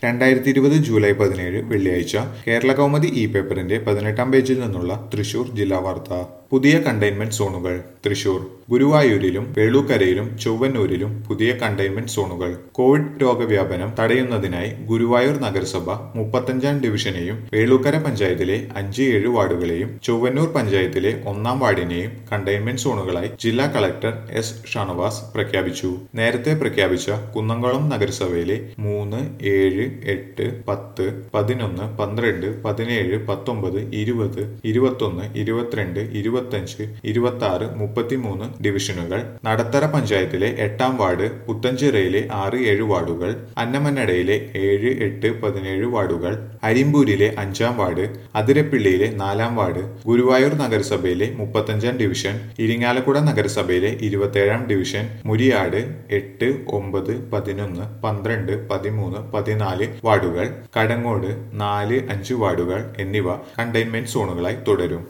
രണ്ടായിരത്തി ഇരുപത് ജൂലൈ പതിനേഴ് വെള്ളിയാഴ്ച കേരള കൗമുദി ഇ പേപ്പറിന്റെ പതിനെട്ടാം പേജിൽ നിന്നുള്ള തൃശൂർ ജില്ലാ വാർത്ത പുതിയ കണ്ടെയ്ൻമെന്റ് സോണുകൾ തൃശൂർ ഗുരുവായൂരിലും വേളൂക്കരയിലും ചൊവ്വന്നൂരിലും പുതിയ കണ്ടെയ്ൻമെന്റ് സോണുകൾ കോവിഡ് രോഗവ്യാപനം തടയുന്നതിനായി ഗുരുവായൂർ നഗരസഭ മുപ്പത്തഞ്ചാം ഡിവിഷനെയും വേളൂക്കര പഞ്ചായത്തിലെ അഞ്ച് ഏഴ് വാർഡുകളെയും ചൊവ്വന്നൂർ പഞ്ചായത്തിലെ ഒന്നാം വാർഡിനെയും കണ്ടെയ്ൻമെന്റ് സോണുകളായി ജില്ലാ കളക്ടർ എസ് ഷാനവാസ് പ്രഖ്യാപിച്ചു നേരത്തെ പ്രഖ്യാപിച്ച കുന്നംകുളം നഗരസഭയിലെ മൂന്ന് ഏഴ് എട്ട് പത്ത് പതിനൊന്ന് പന്ത്രണ്ട് പതിനേഴ് പത്തൊമ്പത് ഇരുപത് ഇരുപത്തൊന്ന് ഇരുപത്തിരണ്ട് ഇരുപത്തഞ്ച് ഇരുപത്തി ആറ് മുപ്പത്തിമൂന്ന് ഡിവിഷനുകൾ നടത്തറ പഞ്ചായത്തിലെ എട്ടാം വാർഡ് പുത്തഞ്ചിറയിലെ ആറ് ഏഴ് വാർഡുകൾ അന്നമന്നടയിലെ ഏഴ് എട്ട് പതിനേഴ് വാർഡുകൾ അരിമ്പൂരിലെ അഞ്ചാം വാർഡ് അതിരപ്പിള്ളിയിലെ നാലാം വാർഡ് ഗുരുവായൂർ നഗരസഭയിലെ മുപ്പത്തഞ്ചാം ഡിവിഷൻ ഇരിങ്ങാലക്കുട നഗരസഭയിലെ ഇരുപത്തേഴാം ഡിവിഷൻ മുരിയാട് എട്ട് ഒമ്പത് പതിനൊന്ന് പന്ത്രണ്ട് പതിമൂന്ന് പതിനാല് വാർഡുകൾ കടങ്ങോട് നാല് അഞ്ച് വാർഡുകൾ എന്നിവ കണ്ടെയ്ൻമെന്റ് സോണുകളായി തുടരും